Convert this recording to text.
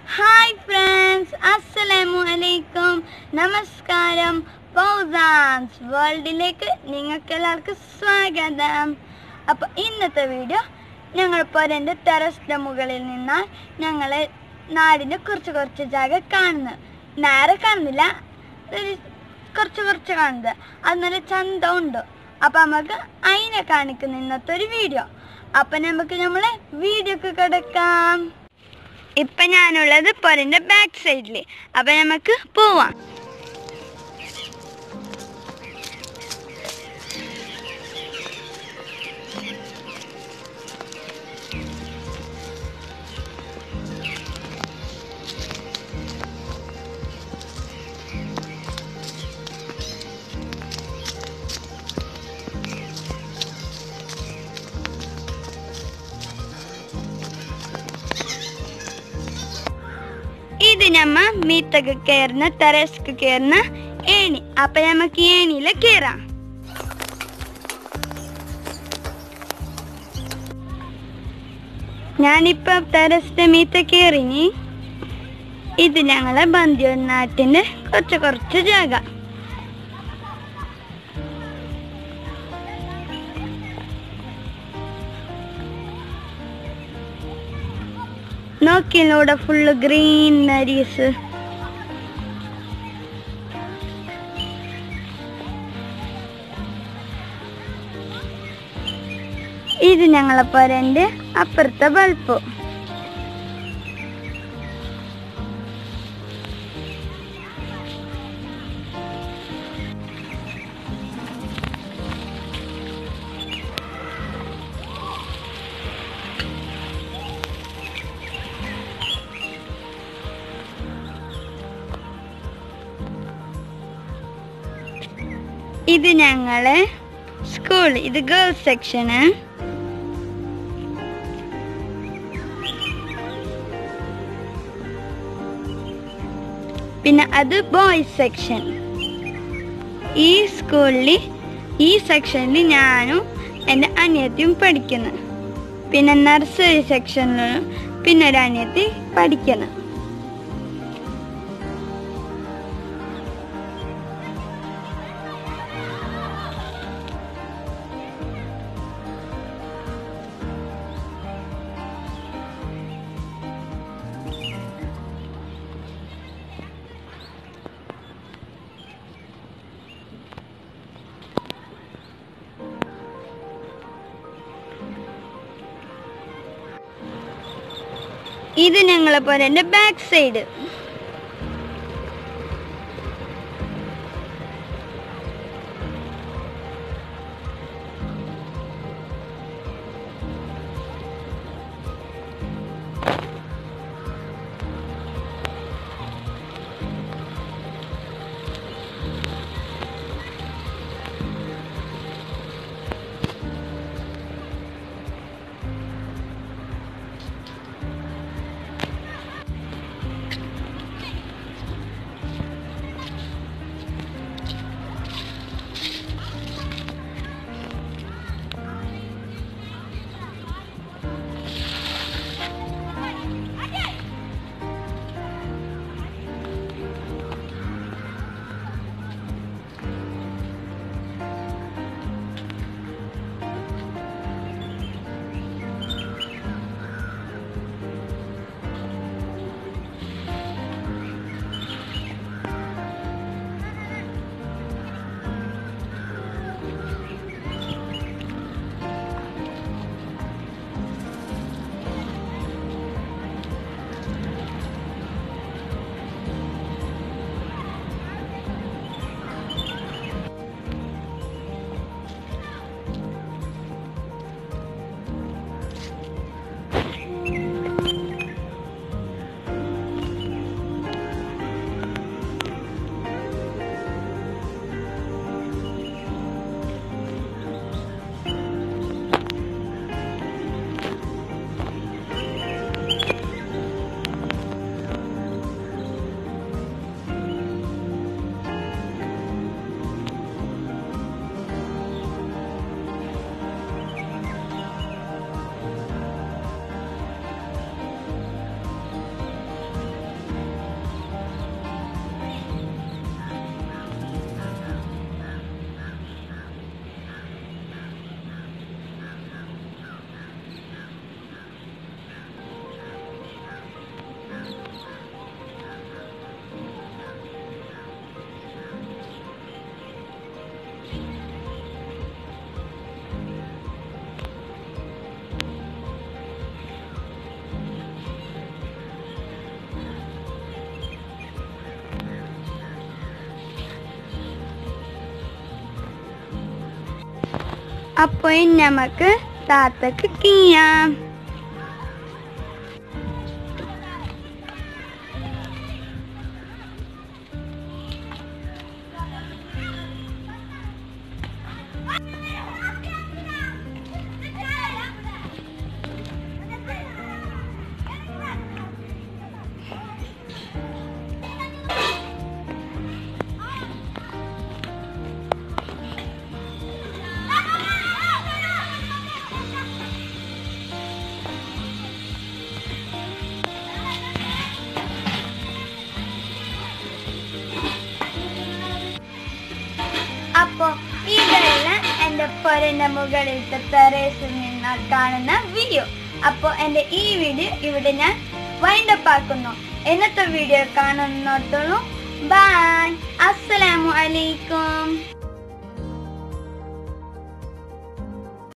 hi friends അസ്സലാമു അലൈക്കും നമസ്കാരം പൗസാൻസ് വേൾഡിലേക്ക് നിങ്ങൾക്ക് എല്ലാവർക്കും സ്വാഗതം അപ്പോൾ ഇന്നത്തെ വീഡിയോ ഞങ്ങൾ പോരൻ്റെ ടെറസിൻ്റെ മുകളിൽ നിന്നാൽ ഞങ്ങളെ നാടിൻ്റെ കുറച്ച് കുറച്ച് ജാഗ കാണുന്നത് നേരെ കാണുന്നില്ല ഒരു കുറച്ച് കുറച്ച് കാണുന്നത് അത് നല്ല ചന്തമുണ്ട് അപ്പം നമുക്ക് അതിനെ കാണിക്കുന്ന ഇന്നത്തെ ഒരു വീഡിയോ അപ്പം നമുക്ക് നമ്മളെ വീഡിയോക്ക് കിടക്കാം ഇപ്പൊ ഞാനുള്ളത് പൊരന്റെ ബാക്ക് സൈഡിൽ അപ്പൊ നമുക്ക് പോവാം ഇത് നമ്മ മീത്തൊക്കെ കയറുന്ന ടെറസ്ക്ക് കയറുന്ന ഏണി അപ്പൊ നമുക്ക് ഈ ഏണിയില് കയറാം ഞാനിപ്പോ ടെറസിന്റെ മീത്ത കയറിനി ഇത് ഞങ്ങളെ ബന്ധിയൂർ നാട്ടിന്റെ കുറച്ച് കുറച്ച് ജാഗ നോക്കിയിലൂടെ ഫുള്ള് ഗ്രീനറീസ് ഇത് ഞങ്ങളെ പോരന്റെ അപ്പുറത്തെ ബൾബ് ഇത് ഞങ്ങളെ സ്കൂൾ ഇത് ഗേൾസ് സെക്ഷന് പിന്നെ അത് ബോയ്സ് സെക്ഷൻ ഈ സ്കൂളിൽ ഈ സെക്ഷനിൽ ഞാനും എൻ്റെ അനിയത്തിയും പഠിക്കുന്നു പിന്നെ നഴ്സറി സെക്ഷനിലും പിന്നെ ഒരു അനിയത്തി പഠിക്കുന്നു ഇത് ഞങ്ങളെ പോലെ എൻ്റെ ബാക്ക് സൈഡ് അപ്പോൾ ഇനി നമുക്ക് താത്തക്ക് ചെയ്യാം അപ്പോൾ ഇതെല്ലാം എൻ്റെ പൊരൻ്റെ മുകളിലത്തെ ടെറേസിൽ നിന്ന് കാണുന്ന വ്യൂ അപ്പോൾ എൻ്റെ ഈ വീഡിയോ ഇവിടെ ഞാൻ വൈൻഡപ്പ് ആക്കുന്നു ഇന്നത്തെ വീഡിയോ കാണുന്നിടത്തോളം ബൈ അസ്സലാമു അലൈക്കും